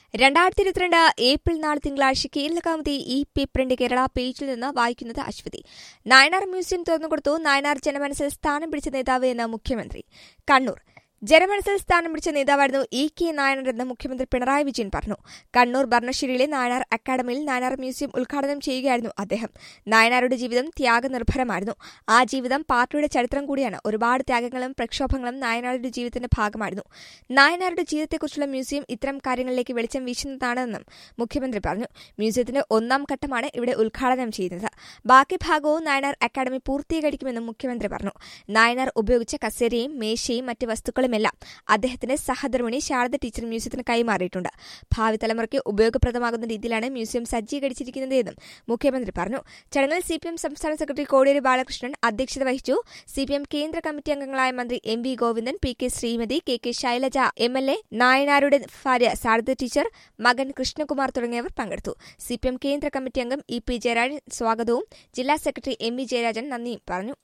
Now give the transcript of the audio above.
രണ്ടായിരത്തി ഇരുപത്തിരണ്ട് ഏപ്രിൽ നാല് തിങ്കളാഴ്ച കേരളകൗമുദി ഈ പേപ്പറിന്റെ കേരള പേജിൽ നിന്ന് വായിക്കുന്നത് അശ്വതി നായനാർ മ്യൂസിയം തുറന്നുകൊടുത്തു നായനാർ ജനമനസ്സിൽ സ്ഥാനം പിടിച്ച നേതാവ് എന്ന് മുഖ്യമന്ത്രി കണ്ണൂർ ജനമനസ്സിൽ സ്ഥാനം പിടിച്ച നേതാവായിരുന്നു ഇ കെ നായനാർ എന്ന് മുഖ്യമന്ത്രി പിണറായി വിജയൻ പറഞ്ഞു കണ്ണൂർ ഭരണശ്ശേരിയിലെ നായനാർ അക്കാദമിയിൽ നായനാർ മ്യൂസിയം ഉദ്ഘാടനം ചെയ്യുകയായിരുന്നു അദ്ദേഹം നായനാരുടെ ജീവിതം ത്യാഗനിർഭരമായിരുന്നു ആ ജീവിതം പാർട്ടിയുടെ ചരിത്രം കൂടിയാണ് ഒരുപാട് ത്യാഗങ്ങളും പ്രക്ഷോഭങ്ങളും നായനാരുടെ ജീവിതത്തിന്റെ ഭാഗമായിരുന്നു നായനാരുടെ ജീവിതത്തെക്കുറിച്ചുള്ള മ്യൂസിയം ഇത്തരം കാര്യങ്ങളിലേക്ക് വെളിച്ചം വീശുന്നതാണെന്നും മുഖ്യമന്ത്രി പറഞ്ഞു മ്യൂസിയത്തിന്റെ ഒന്നാം ഘട്ടമാണ് ഇവിടെ ഉദ്ഘാടനം ചെയ്യുന്നത് ബാക്കി ഭാഗവും നായനാർ അക്കാദമി പൂർത്തീകരിക്കുമെന്നും മുഖ്യമന്ത്രി പറഞ്ഞു നായനാർ ഉപയോഗിച്ച കസേരയും മേശയും മറ്റ് വസ്തുക്കളുമെല്ലാം അദ്ദേഹത്തിന്റെ സഹധർമ്മിണി ശാരദ ടീച്ചർ മ്യൂസിയത്തിന് കൈമാറിയിട്ടുണ്ട് ഭാവി തലമുറയ്ക്ക് ഉപയോഗപ്രദമാകുന്ന രീതിയിലാണ് മ്യൂസിയം സജ്ജീകരിച്ചിരിക്കുന്നതെന്നും മുഖ്യമന്ത്രി പറഞ്ഞു ചടങ്ങിൽ സിപിഎം സംസ്ഥാന സെക്രട്ടറി കോടിയേരി ബാലകൃഷ്ണൻ അധ്യക്ഷത വഹിച്ചു സിപിഎം കേന്ദ്ര കമ്മിറ്റി അംഗങ്ങളായ മന്ത്രി M V Govindan P K Sreemathi K K Shailaja M L A നായനാരുടെ ഭാര്യ ശാരദ ടീച്ചർ മകൻ കൃഷ്ണകുമാർ തുടങ്ങിയവർ പങ്കെടുത്തു സിപിഎം കേന്ദ്ര കമ്മിറ്റി അംഗം ഇ പി ജയരാജൻ സ്വാഗതവും ജില്ലാ സെക്രട്ടറി എം വി ജയരാജൻ നന്ദിയും പറഞ്ഞു